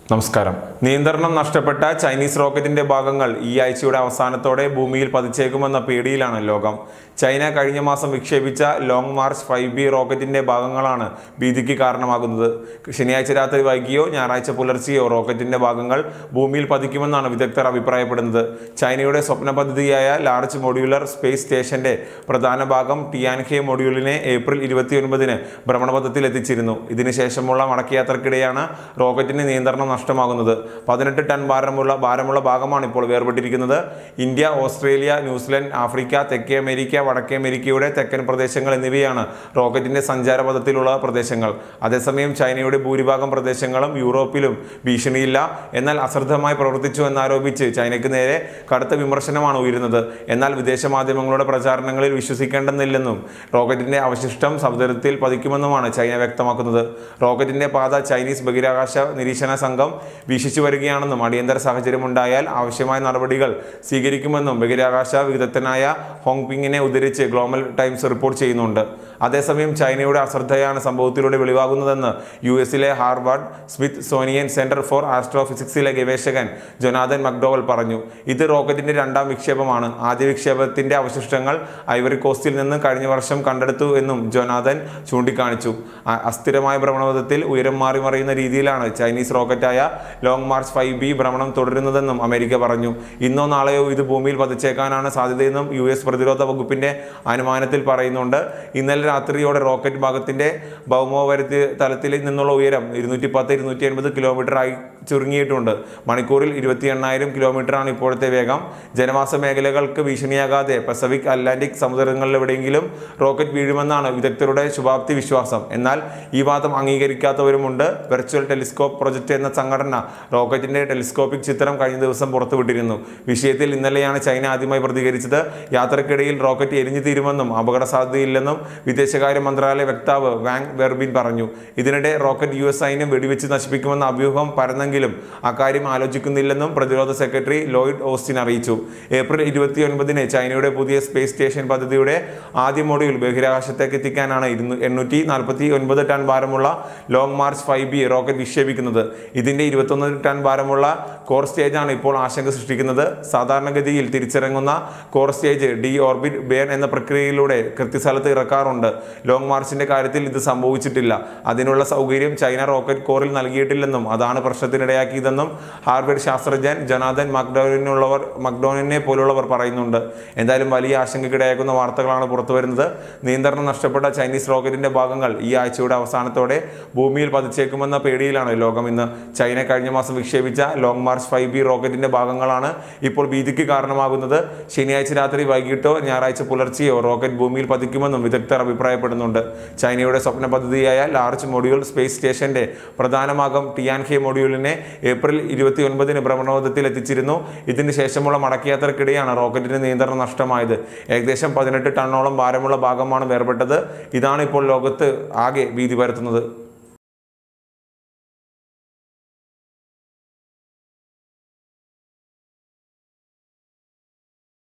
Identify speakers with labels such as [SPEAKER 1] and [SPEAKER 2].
[SPEAKER 1] നമസ്കാരം നിയന്ത്രണം നഷ്ടപ്പെട്ട ചൈനീസ് റോക്കറ്റിന്റെ ഭാഗങ്ങൾ ഈ ആഴ്ചയുടെ അവസാനത്തോടെ ഭൂമിയിൽ പതിച്ചേക്കുമെന്ന പേടിയിലാണ് ലോകം ചൈന കഴിഞ്ഞ മാസം വിക്ഷേപിച്ച ലോങ് മാർച്ച് ഫൈവ് ബി റോക്കറ്റിന്റെ ഭാഗങ്ങളാണ് ഭീതിക്ക് കാരണമാകുന്നത് ശനിയാഴ്ച രാത്രി വൈകിയോ ഞായറാഴ്ച പുലർച്ചെയോ റോക്കറ്റിന്റെ ഭാഗങ്ങൾ ഭൂമിയിൽ പതിക്കുമെന്നാണ് വിദഗ്ധർ അഭിപ്രായപ്പെടുന്നത് ചൈനയുടെ സ്വപ്ന പദ്ധതിയായ ലാർജ് മൊഡ്യൂലർ സ്പേസ് സ്റ്റേഷന്റെ പ്രധാന ഭാഗം ടിയാൻഹെ മൊഡ്യൂളിനെ ഏപ്രിൽ ഇരുപത്തിയൊൻപതിന് ഭ്രമണപഥത്തിൽ എത്തിച്ചിരുന്നു ഇതിനുശേഷമുള്ള മടക്കയാത്രക്കിടെയാണ് റോക്കറ്റിന് നിയന്ത്രണം നഷ്ടമാകുന്നത് പതിനെട്ട് ടൺ ഭാരമുള്ള ഭാരമുള്ള ഭാഗമാണ് ഇപ്പോൾ വേർപെട്ടിരിക്കുന്നത് ഇന്ത്യ ഓസ്ട്രേലിയ ന്യൂസിലൻഡ് ആഫ്രിക്ക തെക്കേ അമേരിക്ക വടക്കേ അമേരിക്കയുടെ തെക്കൻ പ്രദേശങ്ങൾ എന്നിവയാണ് റോക്കറ്റിന്റെ സഞ്ചാരപഥത്തിലുള്ള പ്രദേശങ്ങൾ അതേസമയം ചൈനയുടെ ഭൂരിഭാഗം പ്രദേശങ്ങളും യൂറോപ്പിലും ഭീഷണിയില്ല എന്നാൽ അശ്രദ്ധമായി പ്രവർത്തിച്ചു എന്നാരോപിച്ച് ചൈനയ്ക്ക് നേരെ കടുത്ത വിമർശനമാണ് ഉയരുന്നത് എന്നാൽ വിദേശ മാധ്യമങ്ങളുടെ പ്രചാരണങ്ങളിൽ വിശ്വസിക്കേണ്ടെന്നില്ലെന്നും റോക്കറ്റിന്റെ അവശിഷ്ടം സമുദ്രത്തിൽ പതിക്കുമെന്നുമാണ് ചൈന വ്യക്തമാക്കുന്നത് റോക്കറ്റിന്റെ പാത ചൈനീസ് ബഹിരാകാശ നിരീക്ഷണ സംഘം വീക്ഷിച്ചു വരികയാണെന്നും അടിയന്തര സാഹചര്യമുണ്ടായാൽ ആവശ്യമായ നടപടികൾ സ്വീകരിക്കുമെന്നും ബഹിരാകാശ വിദഗ്ധനായ ഹോങ്പിങ്ങിനെ ഉദ്ധരിച്ച് ഗ്ലോബൽ ടൈംസ് റിപ്പോർട്ട് ചെയ്യുന്നുണ്ട് അതേസമയം ചൈനയുടെ അശ്രദ്ധയാണ് സംഭവത്തിലൂടെ വെളിവാകുന്നതെന്ന് യു എസിലെ Harvard Smithsonian centre for ആസ്ട്രോഫിസിക്സിലെ ഗവേഷകൻ ജൊനാഥൻ മക്ഡോവൽ പറഞ്ഞു ഇത് റോക്കറ്റിന്റെ രണ്ടാം വിക്ഷേപമാണ് ആദ്യ വിക്ഷേപത്തിന്റെ അവശിഷ്ടങ്ങൾ ഐവറി കോസ്റ്റിൽ നിന്ന് കഴിഞ്ഞ വർഷം കണ്ടെടുത്തു എന്നും ജൊനാഥൻ ചൂണ്ടിക്കാണിച്ചു അ- അസ്ഥിരമായ ഭ്രമണപഥത്തിൽ ഉയരം മാറി മറിയുന്ന രീതിയിലാണ് ചൈനീസ് റോക്കറ്റായ ലോങ് മാർച്ച് ഫൈവ് ബി ഭ്രമണം തുടരുന്നതെന്നും അമേരിക്ക പറഞ്ഞു ഇന്നോ നാളെയോ ഇത് ഭൂമിയിൽ പതിച്ചേക്കാനാണ് സാധ്യതയെന്നും യു എസ് പ്രതിരോധ വകുപ്പിന്റെ അനുമാനത്തിൽ പറയുന്നുണ്ട് ഇന്നലെ രാത്രിയോടെ റോക്കറ്റ് ഭാഗത്തിന്റെ ഭൗമോപരിത തലത്തിൽ നിന്നുള്ള ഉയരം ഇരുന്നൂറ്റി പത്ത് ഇരുന്നൂറ്റി എൺപത് കിലോമീറ്റർ ആയി ചുരുങ്ങിയിട്ടുണ്ട് മണിക്കൂറിൽ ഇരുപത്തി എണ്ണായിരം കിലോമീറ്ററാണ് ഇപ്പോഴത്തെ വേഗം ജനവാസ മേഖലകൾക്ക് ഭീഷണിയാകാതെ പസഫിക് അറ്റ്ലാന്റിക് സമുദ്രങ്ങളിലെവിടെയെങ്കിലും റോക്കറ്റ് വീഴുമെന്നാണ് വിദഗ്ധരുടെ ശുഭാപ്തി വിശ്വാസം എന്നാൽ ഈ വാദം അംഗീകരിക്കാത്തവരുമുണ്ട് വെർച്വൽ ടെലിസ്കോപ്പ് പ്രൊജക്ട് എന്ന സംഘടന റോക്കറ്റിന്റെ ടെലിസ്കോപ്പിക് ചിത്രം കഴിഞ്ഞ ദിവസം പുറത്തുവിട്ടിരുന്നു വിഷയത്തിൽ ഇന്നലെയാണ് ചൈന ആദ്യമായി പ്രതികരിച്ചത് യാത്രക്കിടയിൽ റോക്കറ്റ് എരിഞ്ഞു തീരുമെന്നും അപകട സാധ്യതയില്ലെന്നും വിദേശകാര്യ മന്ത്രാലയ വക്താവ് വാങ് വെർബിൻ പറഞ്ഞു ഇതിനിടെ റോക്കറ്റ് യു എസ് സൈന്യം വെടിവെച്ച് നശിപ്പിക്കുമെന്ന അഭ്യൂഹം പരന്നെങ്കിലും അക്കാര്യം ആലോചിക്കുന്നില്ലെന്നും പ്രതിരോധ സെക്രട്ടറി ലോയിഡ് ഓസ്റ്റിൻ അറിയിച്ചു ഏപ്രിൽ ഇരുപത്തിയൊൻപതിന് ചൈനയുടെ പുതിയ സ്പേസ് സ്റ്റേഷൻ പദ്ധതിയുടെ ആദ്യ മൊഡ്യൂൾ ബഹിരാകാശത്തേക്ക് എത്തിക്കാനാണ് ഇരുന്നു എണ്ണൂറ്റി നാൽപ്പത്തി ഒൻപത് ടൺ ഭാരമുള്ള Long March five B rocket വിക്ഷേപിക്കുന്നത് ഇതിന്റെ ഇരുപത്തൊന്ന് ടൺ ഭാരമുള്ള കോർ സ്റ്റേജാണ് ഇപ്പോൾ ആശങ്ക സൃഷ്ടിക്കുന്നത് സാധാരണഗതിയിൽ തിരിച്ചിറങ്ങുന്ന core stage deorbit burn എന്ന പ്രക്രിയയിലൂടെ കൃത്യസ്ഥലത്ത് ഇറക്കാറുണ്ട് ലോങ് മാർച്ചിന്റെ കാര്യത്തിൽ ഇത് സംഭവിച്ചിട്ടില്ല അതിനുള്ള സൗകര്യം ചൈന റോക്കറ്റ് കോറിൽ നൽകിയിട്ടില്ലെന്നും അതാണ് പ്രശ്നത്തിനിടയാക്കിയതെന്നും ഹാർവേഡ് ശാസ്ത്രജ്ഞൻ ജനാഥൻ മക്ഡോണിനുള്ളവർ മക്ഡോണിനെ പോലുള്ളവർ പറയുന്നുണ്ട് എന്തായാലും വലിയ ആശങ്കയ്ക്കിടയാക്കുന്ന വാർത്തകളാണ് പുറത്തുവരുന്നത് നിയന്ത്രണം നഷ്ടപ്പെട്ട ചൈനീസ് റോക്കറ്റിന്റെ ഭാഗങ്ങൾ ഈ ആഴ്ചയുടെ അവസാനത്തോടെ ഭൂമിയിൽ പതിച്ചേക്കുമെന്ന പേടിയിലാണ് ലോകം ഇന്ന് ചൈന കഴിഞ്ഞ മാസം വിക്ഷേപിച്ച ലോങ് മാർച്ച് ഫൈവ് ബി റോക്കറ്റിന്റെ ഭാഗങ്ങളാണ് ഇപ്പോൾ ഭീതിക്ക് കാരണമാകുന്നത് ശനിയാഴ്ച രാത്രി വൈകിട്ടോ ഞായറാഴ്ച പുലർച്ചെയോ റോക്കറ്റ് ഭൂമിയിൽ പതിക്കുമെന്നും വിദഗ്ധർ അഭിപ്രായപ്പെടുന്നുണ്ട് ചൈനയുടെ സ്വപ്ന പദ്ധതിയായ ലാർജ് മൊഡ്യൂൾ സ്പേസ് സ്റ്റേഷന്റെ പ്രധാനമാകം ടിയാൻഹെ മൊഡ്യൂളിനെ ഏപ്രിൽ ഇരുപത്തി ഒൻപതിന് ഭ്രമണപഥത്തിൽ എത്തിച്ചിരുന്നു ഇതിന് ശേഷമുള്ള മടക്കയാത്രക്കിടെയാണ് റോക്കറ്റിന് നിയന്ത്രണം നഷ്ടമായത് ഏകദേശം പതിനെട്ട് ടണ്ണോളം ഭാരമുള്ള ഭാഗമാണ് വേർപെട്ടത് ഇതാണ് ഇപ്പോൾ ലോകത്ത് ആകെ ഭീതി പരത്തുന്നത്